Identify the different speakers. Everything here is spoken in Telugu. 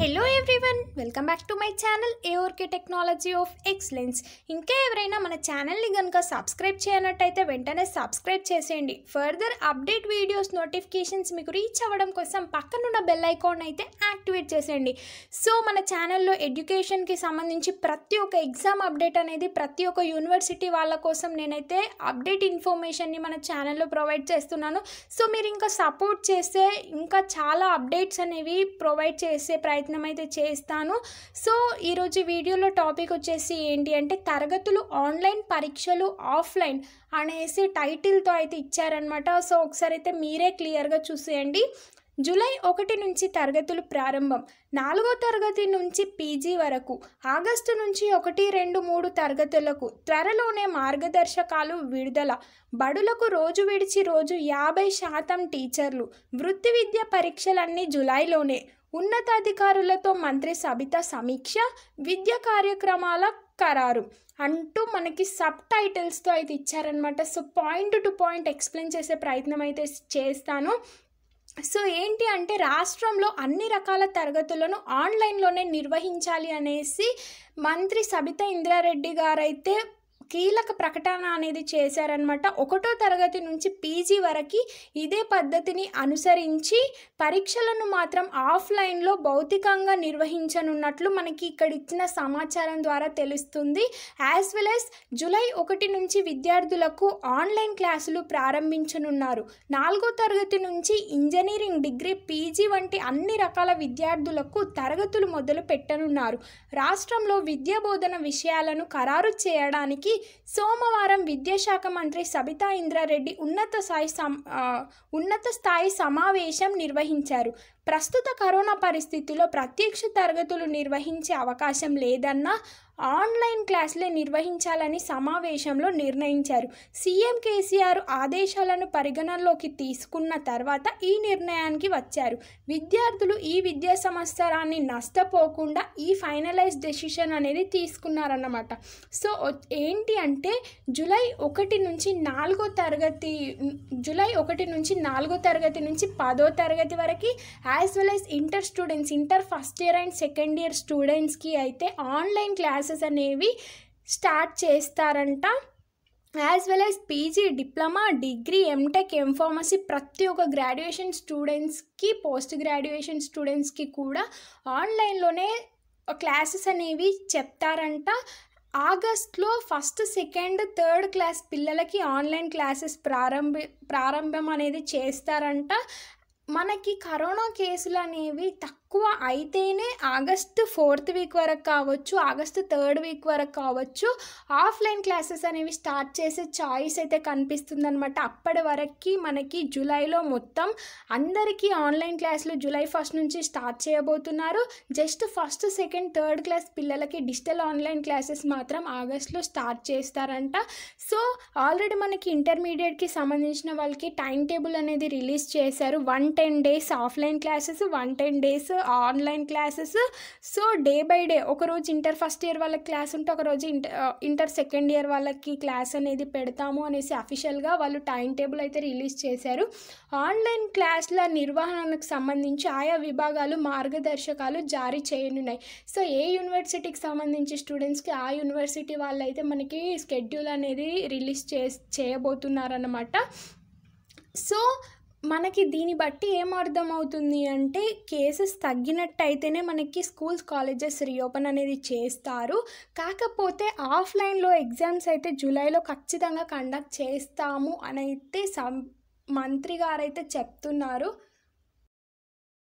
Speaker 1: hello everyone welcome back to my channel ఏఓర్కే టెక్నాలజీ ఆఫ్ ఎక్సలెన్స్ ఇంకా ఎవరైనా మన ఛానల్ని కనుక సబ్స్క్రైబ్ చేయనట్టయితే వెంటనే సబ్స్క్రైబ్ చేసేయండి ఫర్దర్ అప్డేట్ వీడియోస్ నోటిఫికేషన్స్ మీకు రీచ్ అవ్వడం కోసం పక్కనున్న బెల్ ఐకాన్ అయితే యాక్టివేట్ చేసేయండి సో మన ఛానల్లో ఎడ్యుకేషన్కి సంబంధించి ప్రతి ఒక్క ఎగ్జామ్ అప్డేట్ అనేది ప్రతి ఒక్క యూనివర్సిటీ వాళ్ళ కోసం నేనైతే అప్డేట్ ఇన్ఫర్మేషన్ని మన ఛానల్లో ప్రొవైడ్ చేస్తున్నాను సో మీరు ఇంకా సపోర్ట్ చేస్తే ఇంకా చాలా అప్డేట్స్ అనేవి ప్రొవైడ్ చేసే ప్రయత్నం అయితే చేస్తాను సో ఈరోజు వీడియోలో టాపిక్ వచ్చేసి ఏంటి అంటే తరగతులు ఆన్లైన్ పరీక్షలు ఆఫ్లైన్ అనేసి టైటిల్తో అయితే ఇచ్చారనమాట సో ఒకసారి అయితే మీరే క్లియర్గా చూసేయండి జూలై ఒకటి నుంచి తరగతులు ప్రారంభం నాలుగో తరగతి నుంచి పీజీ వరకు ఆగస్టు నుంచి ఒకటి రెండు మూడు తరగతులకు త్వరలోనే మార్గదర్శకాలు విడుదల బడులకు రోజు విడిచి రోజు యాభై శాతం టీచర్లు వృత్తి విద్య పరీక్షలన్నీ జూలైలోనే ఉన్నతాధికారులతో మంత్రి సబిత సమీక్ష విద్యా కార్యక్రమాల ఖరారు అంటూ మనకి సబ్ టైటిల్స్తో అయితే ఇచ్చారనమాట so point to point explain చేసే ప్రయత్నం అయితే చేస్తాను సో ఏంటి అంటే రాష్ట్రంలో అన్ని రకాల తరగతులను ఆన్లైన్లోనే నిర్వహించాలి అనేసి మంత్రి సబితా ఇంద్రారెడ్డి గారైతే కీలక ప్రకటన అనేది చేశారనమాట ఒకటో తరగతి నుంచి పీజీ వరకు ఇదే పద్ధతిని అనుసరించి పరీక్షలను మాత్రం ఆఫ్లైన్లో భౌతికంగా నిర్వహించనున్నట్లు మనకి ఇక్కడ ఇచ్చిన సమాచారం ద్వారా తెలుస్తుంది యాజ్ వెల్ యాజ్ జూలై ఒకటి నుంచి విద్యార్థులకు ఆన్లైన్ క్లాసులు ప్రారంభించనున్నారు నాలుగో తరగతి నుంచి ఇంజనీరింగ్ డిగ్రీ పీజీ వంటి అన్ని రకాల విద్యార్థులకు తరగతులు మొదలు పెట్టనున్నారు రాష్ట్రంలో విద్యా బోధన విషయాలను ఖరారు చేయడానికి సోమవారం విద్యాశాఖ మంత్రి సబితా ఇంద్రారెడ్డి ఉన్నత స్థాయి సం ఉన్నత స్థాయి సమావేశం నిర్వహించారు ప్రస్తుత కరోనా పరిస్థితిలో ప్రత్యక్ష తరగతులు నిర్వహించే అవకాశం లేదన్నా ఆన్లైన్ క్లాసులే నిర్వహించాలని సమావేశంలో నిర్ణయించారు సీఎం కేసీఆర్ ఆదేశాలను పరిగణనలోకి తీసుకున్న తర్వాత ఈ నిర్ణయానికి వచ్చారు విద్యార్థులు ఈ విద్యా సంవత్సరాన్ని నష్టపోకుండా ఈ ఫైనలైజ్ డెసిషన్ అనేది తీసుకున్నారన్నమాట సో ఏంటి అంటే జూలై ఒకటి నుంచి నాలుగో తరగతి జూలై ఒకటి నుంచి నాలుగో తరగతి నుంచి పదో తరగతి వరకు as well as inter students inter first year and second year స్టూడెంట్స్కి అయితే ఆన్లైన్ క్లాసెస్ అనేవి స్టార్ట్ చేస్తారంట as well as PG diploma degree M Tech M Pharmacy ప్రతి ఒక్క గ్రాడ్యుయేషన్ స్టూడెంట్స్కి పోస్ట్ గ్రాడ్యుయేషన్ స్టూడెంట్స్కి కూడా ఆన్లైన్లోనే క్లాసెస్ అనేవి చెప్తారంట ఆగస్ట్లో ఫస్ట్ సెకండ్ థర్డ్ క్లాస్ పిల్లలకి ఆన్లైన్ క్లాసెస్ ప్రారంభ ప్రారంభం అనేది చేస్తారంట మనకి కరోనా కేసులు అనేవి తక్కువ అయితేనే ఆగస్ట్ ఫోర్త్ వీక్ వరకు కావచ్చు ఆగస్ట్ థర్డ్ వీక్ వరకు కావచ్చు ఆఫ్లైన్ క్లాసెస్ అనేవి స్టార్ట్ చేసే చాయిస్ అయితే కనిపిస్తుంది అనమాట అప్పటి వరకు మనకి జూలైలో మొత్తం అందరికీ ఆన్లైన్ క్లాసులు జూలై ఫస్ట్ నుంచి స్టార్ట్ చేయబోతున్నారు just first second third class పిల్లలకి డిజిటల్ ఆన్లైన్ క్లాసెస్ మాత్రం ఆగస్ట్లో స్టార్ట్ చేస్తారంట సో ఆల్రెడీ మనకి ఇంటర్మీడియట్కి సంబంధించిన వాళ్ళకి టైం టేబుల్ అనేది రిలీజ్ చేశారు one ten days offline classes one ten days online classes so day by day ఒకరోజు ఇంటర్ ఫస్ట్ ఇయర్ వాళ్ళకి క్లాస్ ఉంటే ఒకరోజు ఇంటర్ ఇంటర్ సెకండ్ ఇయర్ వాళ్ళకి క్లాస్ అనేది పెడతాము అనేసి అఫీషియల్గా వాళ్ళు టైం టేబుల్ అయితే రిలీజ్ చేశారు ఆన్లైన్ క్లాసుల నిర్వహణకు సంబంధించి ఆయా విభాగాలు మార్గదర్శకాలు జారీ చేయనున్నాయి సో ఏ యూనివర్సిటీకి సంబంధించి స్టూడెంట్స్కి ఆ యూనివర్సిటీ వాళ్ళు అయితే మనకి స్కెడ్యూల్ అనేది రిలీజ్ చే చేయబోతున్నారన్నమాట సో మనకి దీన్ని బట్టి ఏం అర్థమవుతుంది అంటే కేసెస్ తగ్గినట్టయితేనే మనకి స్కూల్స్ కాలేజెస్ రీఓపెన్ అనేది చేస్తారు కాకపోతే ఆఫ్లైన్లో ఎగ్జామ్స్ అయితే జూలైలో ఖచ్చితంగా కండక్ట్ చేస్తాము అని అయితే సం మంత్రి గారైతే చెప్తున్నారు